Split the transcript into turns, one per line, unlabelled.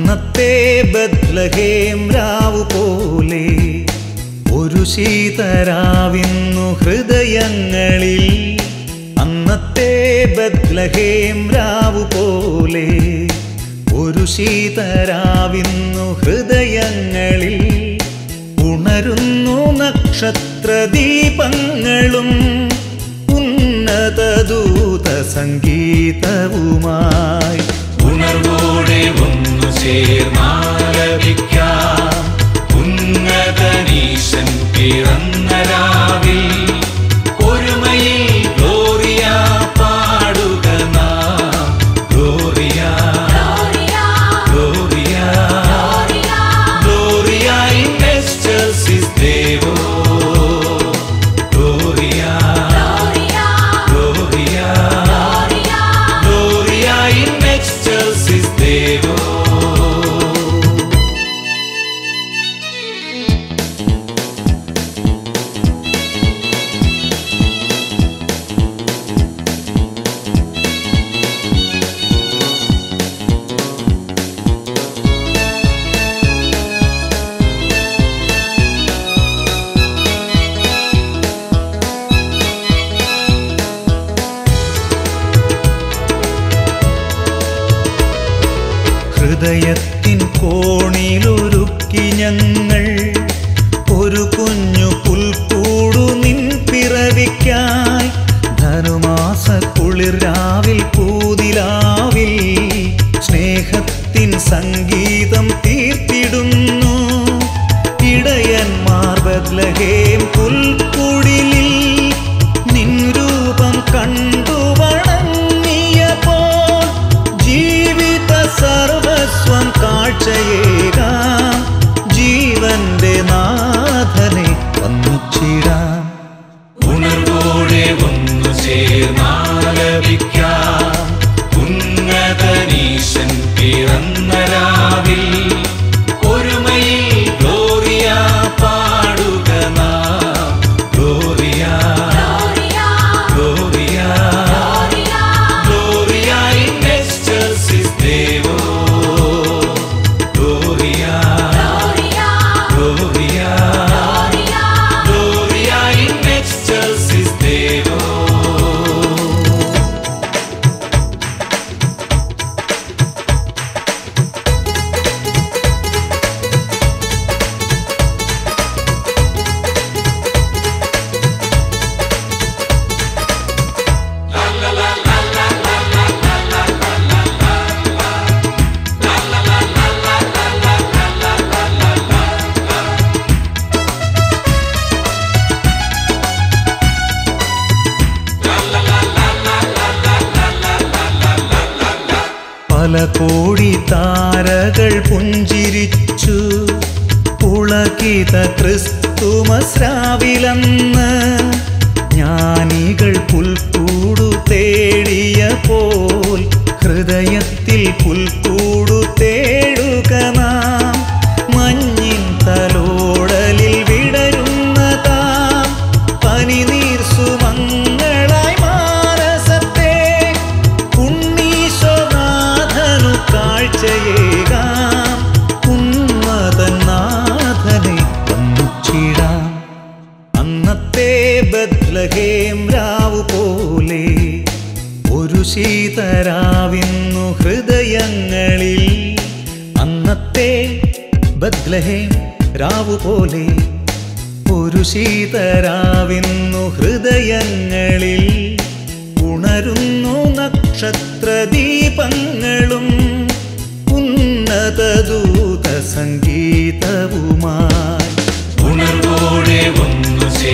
അന്നത്തെ ബദ്ലഹേം രാവു പോലെ ഒരു ശീതരാവിന്നു ഹൃദയങ്ങളിൽ അന്നത്തെ ബദ്ലഹേം രാവു പോലെ ഒരു ശീതരാവിന്നു ഹൃദയങ്ങളിൽ ഉണരുന്നു നക്ഷത്രദീപങ്ങളും ഉന്നതദൂത സംഗീതവുമായി
ഉണർവോടെ ഒന്നു ചേർന്നാലപിക്കാം ഉന്നതനീശൻ പിറന്ന രാവിൽ ഒരുമയിൽ ഗ്ലോറിയ പാടുക നാം ഗ്ലോറിയ ഗ്ലോറിയ ഗ്ലോറിയ ഇൻ എക്സൽസിസ് ദേവോ ഗ്ലോറിയ ഗ്ലോറിയ ഗ്ലോറിയ ഇൻ എക്സൽസിസ് ദേവോ
ഹൃദയത്തിൻ കോണിലൊരുക്കി ഞങ്ങൾ ഒരു കുഞ്ഞു പുൽക്കൂടു നിൻ പിറവിക്കായി ധനുമാസ കുളിർ രാവിൽ പൂതിലാവിൽ സ്നേഹത്തിൻ സംഗീതം തീർത്തിടുന്നു ഇടയന്മാർ ബദ്ലഹേം പുൽക്കുടിലിൽ നിൻ രൂപം കണ്ടു വണങ്ങിയപ്പോൾ ജീവിത സർവസ്വം കാഴ്ചയേകാം ജീവന്റെ നാഥനെ വന്നിച്ചിടാം
ഉണർവോടെ ഒന്നു ചേർന്നാലപിക്കാം ഉന്നതനീശൻ പിറന്ന രാവിൽ ഒരുമയിൽ ഗ്ലോറിയ പാടുക നാം ഗ്ലോറിയ ഗ്ലോറിയ ഗ്ലോറിയ ഇൻ എക്സൽസിസ് ദേവോ ഗ്ലോറിയ ഗ്ലോറിയ ഗ്ലോറിയ ഇൻ എക്സൽസിസ് ദേവോ
പല കോടി താരകൾ പുഞ്ചിരിച്ചു പുളകിത ക്രിസ്തുമസ്രാവിലന്ന് ജ്ഞാനികൾ പുൽക്കൂടു തേടിയ പോൽ ഹൃദയത്തിൽ പുൽക്കൂടു തേടുക നാം മഞ്ഞിൻ തലോടലിൽ വിടരുന്നതാം പനിനീർ സുമങ്ങളായി മാനസത്തെ ഉണ്ണീശോനാഥനു കാഴ്ചയേകാം ഉന്മതനാഥനെ വന്നിച്ചിടാം അന്നത്തെ ബദ്ലഹേം രാവു പോലെ ഒരു ശീതരാവിന്നു ഹൃദയങ്ങളിൽ അന്നത്തെ ബദ്ലഹേം രാവു പോലെ ഒരു ശീതരാവിന്നു ഹൃദയങ്ങളിൽ ഉണരുന്നു നക്ഷത്രദീപങ്ങളും ഉന്നതദൂത സംഗീതവുമായി
ഉണർവോടെ ഒന്നു